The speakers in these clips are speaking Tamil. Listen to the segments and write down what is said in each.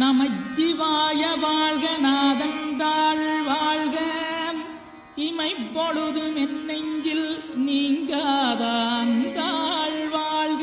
நமச்சிவாய வாழ்க நாதந்தாள் வாழ்க இமைப்பொழுதும் என் நெஞ்சில் நீங்காதான் தாழ் வாழ்க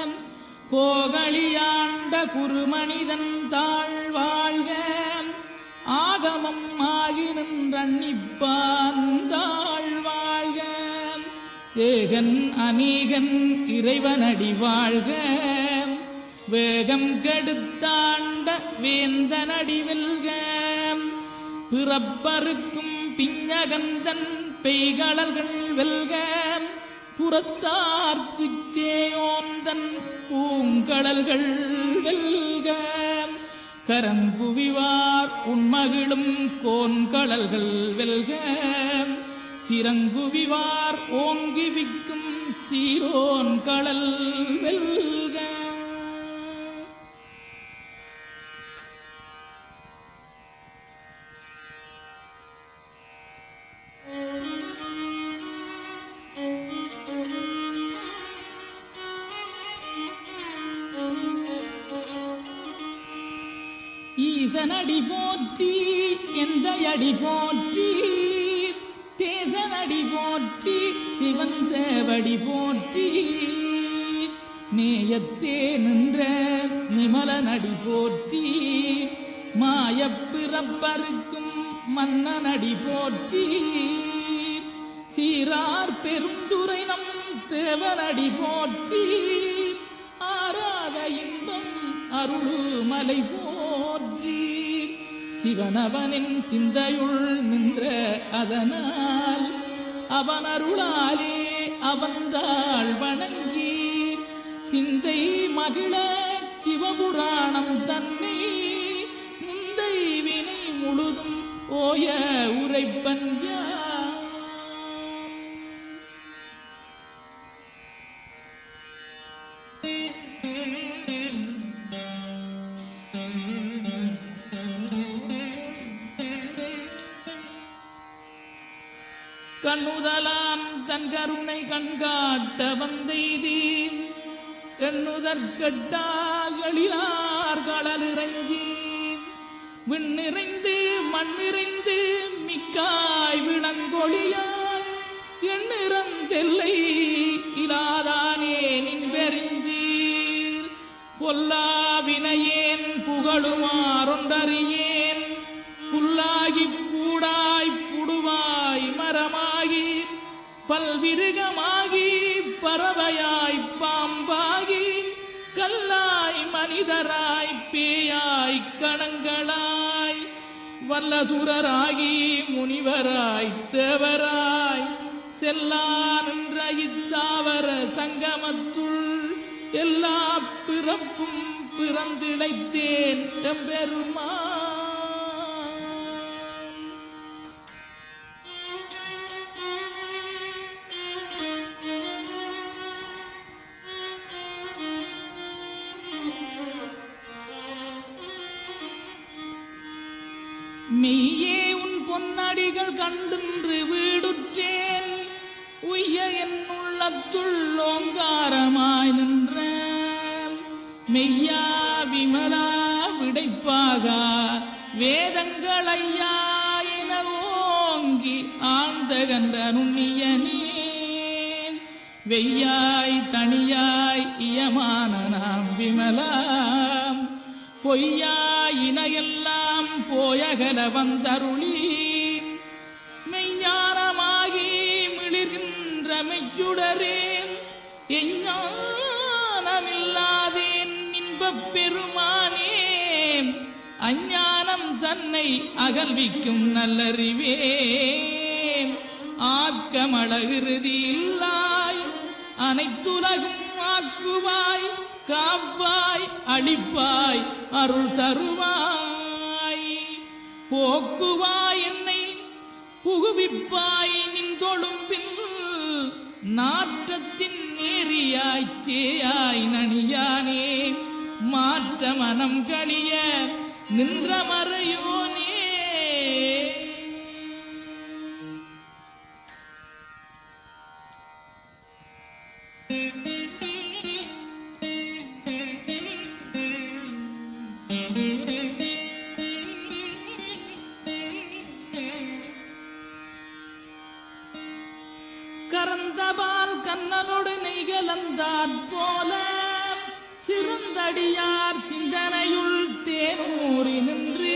போகலியாண்ட குருமனிதன் தாழ் வாழ்க ஆகமம் ஆகி நின்றன்னிப்பான் தாழ் வாழ்க ஏகன் அநீகன் இறைவனடி வாழ்க வேகம் கெடுத்தாண்ட வேந்தனடி வெல்க பிறப்பருக்கும் பிஞ்சகந்தன் பெய்களல்கள் வெல்க புறத்தார்க்குச் சேயோந்தன் பூங்கடல்கள் வெல்க கரங்குவிவார் உண்மகிழும் கோன்கடல்கள் வெல்க சிறங்குவிவார் ஓங்கி விக்கும் சீரோன் கடல் வெல்க ஈசனடி போற்றி எந்த அடி போற்றி தேசனடி போற்றி சிவன் சேவடி போற்றி நேயத்தே நின்ற நிமலனடி போற்றி மாயப்பிறப்பருக்கும் மன்னனடி போற்றி சீரார் பெருந்துரை நம் தேவனடி போற்றி ஆராத இன்பம் அருளுமலை போற்றி சிவனவனின் சிந்தையுள் நின்ற அதனால் அவன் அருளாலே அவன்தாள் வணங்கி சிந்தை மகிழ சிவபுராணம் தன்னை முந்தை வினை முழுதும் ஓய உரைப்பன் யான். கண்ணுதலாம் தன் கருணை கண்காட்ட வந்தெய்தி எண்ணுதற்கட்டாகளிலார் கடலிறங்கி விண்ணிறைந்து மண்ணிறைந்து மிக்காய் விளங்கொழியார் எண்ணிறந்தெல்லை இலாதானே நின்பெறிந்தீர் பொல்லாவினையேன் புகழுமாறொன்றறியேன் புல்லாகிப் பூடாய் புடுவாய் மரமாகி பல்விருகமாகி பறவையாய் பாம்பாகி கல்லாய் மனிதராய் பேயாய் கணங்களாய் வல்லசுரராகி முனிவராய் தேவராய் செல்லா நின்ற இத்தாவர சங்கமத்துள் எல்லா பிறப்பும் பிறந்திழைத்தேன் எம்பெருமான் மெய்யே உன் பொன்னடிகள் கண்டின்று வீடுற்றேன் உய்ய என் உள்ளத்துள் ஓங்காரமாய் நின்ற மெய்யா விமலா விடைப்பாக வேதங்கள் ஐயா என ஓங்கி ஆழ்ந்த கன்ற நுண்ணியனே வெய்யாய் தனியாய் இயமான நாம் விமலாம் பொய்யாயினையெல்லாம் போயகல வந்தருளி மெய்ஞானமாகி மிளிர்கின்ற மெய்யுடரேன் எஞ்ஞானமில்லாதேன் இன்பப் பெருமானே அஞ்ஞானம் தன்னை அகல்விக்கும் நல்லறிவே ஆக்கமழகிருதி இல்லாய் அனைத்துலகும் ஆக்குவாய் காப்பாய் அழிப்பாய் அருள் தருவாய் போக்குவாய் என்னை புகுவிப்பாய் நின் தொழும்பில் நாற்றத்தின் நேரியாய் சேயாய் நனியானே மாற்ற மனம் கழிய நின்ற மறையோனே கறந்தபால் கண்ணனோடு நெய்கலந்தாற் போல சிறந்தடியார் சிந்தனையுள் தேனூறி நின்று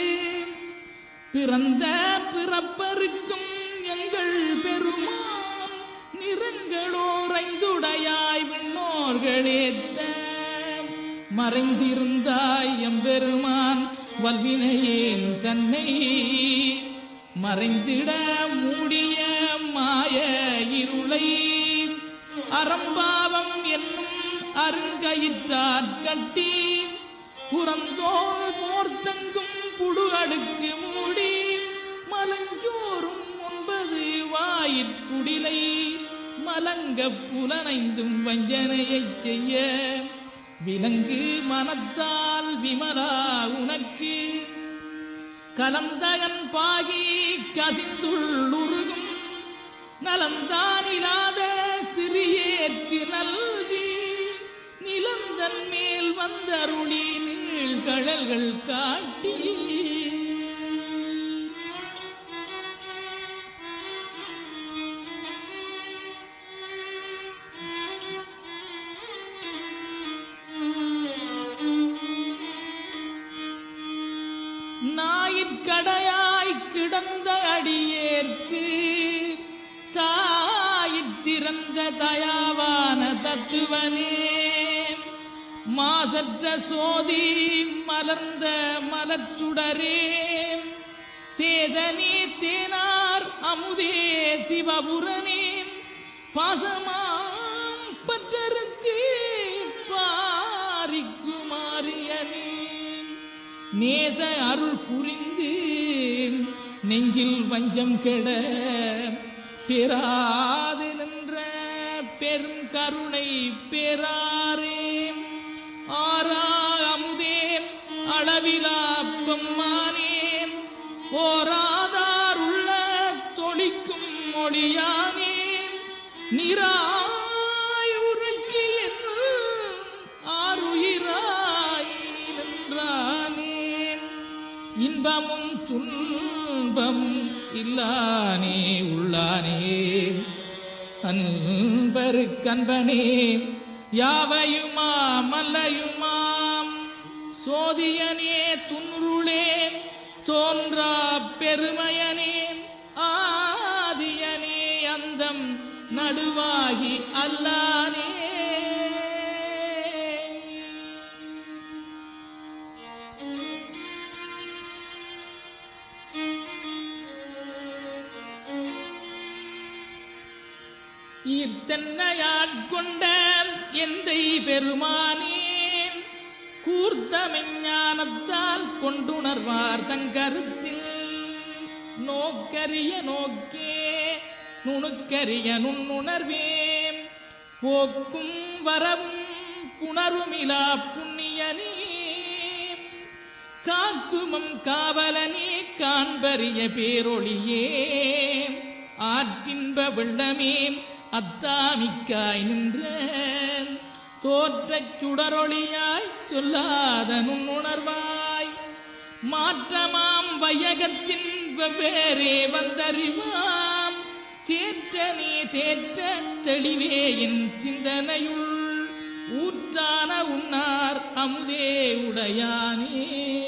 பிறந்த பிறப்பருக்கும் எங்கள் பெருமான் நிறங்களோரைந்துடையாய் விண்ணோர்களேத்த மறைந்திருந்தாய் எம்பெருமான் வல்வினையேன் தன்னை மறைந்திட மூடிய மாய இருளை அறம்பாவம் என்னும் அருங்கயிற்றாற் கட்டி புறந்தோல் போர்த்தங்கும் புழு அடுக்கு மூடி மலஞ்சோறும் ஒன்பது வாயிற்குடிலை மலங்க புலனைந்தும் வஞ்சனையைச் செய்ய விலங்கு மனத்தால் விமலா உனக்கு கலந்தகன் பாகி கதிந்துள்ளுருகும் நலந்தானிலாத சிறியேற்கு நல்கி நிலந்தன் மேல் வந்தருளி நீழ்கழல்கள் காட்டி நாயிற்கடையாய் கிடந்த அடியேற்கு தாயிற் சிறந்த தயாவான தத்துவனே மாசற்ற சோதி மலர்ந்த மலச்சுடரே தேதனே தேனார் அமுதே சிவபுரனே பாசமாம் பற்றருக்கு பாரிக்குமாரியனே நேச அருள் புரிந்து நெஞ்சில் வஞ்சம் கெட பெறாது நின்ற பெரும் கருணை பெறாரே ஆரா அமுதே அளவிலா பெம்மானே ஓராதார் உள்ள தொழிக்கும் மொழியானே நிராய் உருக்கி ஆறுயிராய் நின்றானே இன்பமும் துன்பம் இல்லானே உள்ளானே அன்பரு கண்பனே யாவையுமா மல்லையுமாம் சோதியனே துன்ருளே தோன்றா பெருமையனே ஆதியனே அந்தம் நடுவாகி அல்லானே ஈர்த்தன்னையாட்கொண்ட எந்தை பெருமானே கூர்த்த மெஞ்ஞானத்தால் கொண்டுணர்வார் தங்கருத்தில் நோக்கரிய நோக்கே நுணுக்கரிய நுண்ணுணர்வே போக்கும் வரவும் புணருமிலா புண்ணியனே காக்குமம் காவலனே காண்பரிய பேரொளியே ஆற்றின்ப வெள்ளமே அத்தாமிக்காய் நின்ற தோற்றச் சுடரொளியாய் சொல்லாத நுண்ணுணர்வாய் மாற்றமாம் வையகத்தின் வெவ்வேறே வந்தறிவாம் தேற்றனே தேற்ற தெளிவே என் சிந்தனையுள் ஊற்றான உன்னார் அமுதே உடையானே